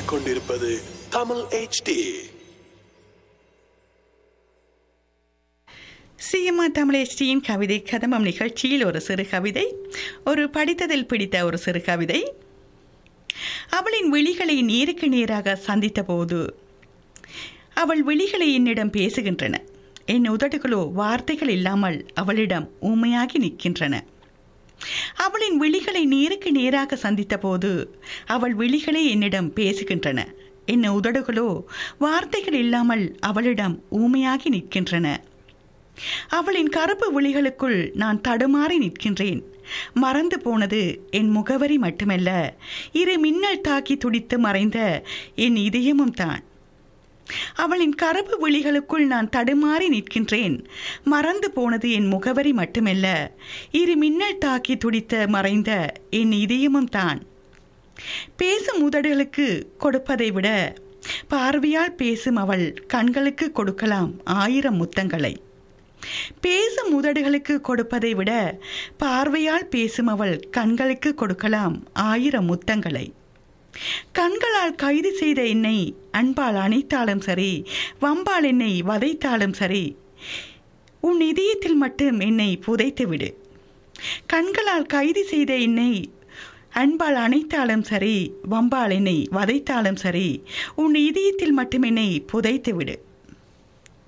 கேட்டுக்கொண்டிருப்பது தமிழ் HD சிஎம்ஆ தமிழேஷ்டியின் கவிதை கதம்பம் நிகழ்ச்சியில் ஒரு சிறு கவிதை ஒரு படித்ததில் பிடித்த ஒரு சிறு கவிதை அவளின் விழிகளை நேருக்கு நேராக சந்தித்த போது அவள் விழிகளை என்னிடம் பேசுகின்றன என் உதடுகளோ வார்த்தைகள் இல்லாமல் அவளிடம் ஊமையாகி நிற்கின்றன அவளின் விழிகளை நேருக்கு நேராக சந்தித்த போது அவள் விழிகளே என்னிடம் பேசுகின்றன என் உதடுகளோ வார்த்தைகள் இல்லாமல் அவளிடம் ஊமையாகி நிற்கின்றன அவளின் கருப்பு விழிகளுக்குள் நான் தடுமாறி நிற்கின்றேன் மறந்து போனது என் முகவரி மட்டுமல்ல இரு மின்னல் தாக்கி துடித்து மறைந்த என் இதயமும் தான் அவளின் கருப்பு விழிகளுக்குள் நான் தடுமாறி நிற்கின்றேன் மறந்து போனது என் முகவரி மட்டுமல்ல இரு மின்னல் தாக்கி துடித்த மறைந்த என் இதயமும் தான் பேசும் உதடுகளுக்கு கொடுப்பதை விட பார்வையால் பேசும் அவள் கண்களுக்கு கொடுக்கலாம் ஆயிரம் முத்தங்களை பேசும் உதடுகளுக்கு கொடுப்பதை விட பார்வையால் பேசும் அவள் கண்களுக்கு கொடுக்கலாம் ஆயிரம் முத்தங்களை கண்களால் கைது செய்த என்னை அன்பால் அணைத்தாலும் சரி வம்பால் என்னை வதைத்தாலும் சரி உன் இதயத்தில் மட்டும் என்னை புதைத்து விடு கண்களால் கைது செய்த என்னை அன்பால் அணைத்தாலும் சரி வம்பால் என்னை வதைத்தாலும் சரி உன் இதயத்தில் மட்டும் என்னை புதைத்து விடு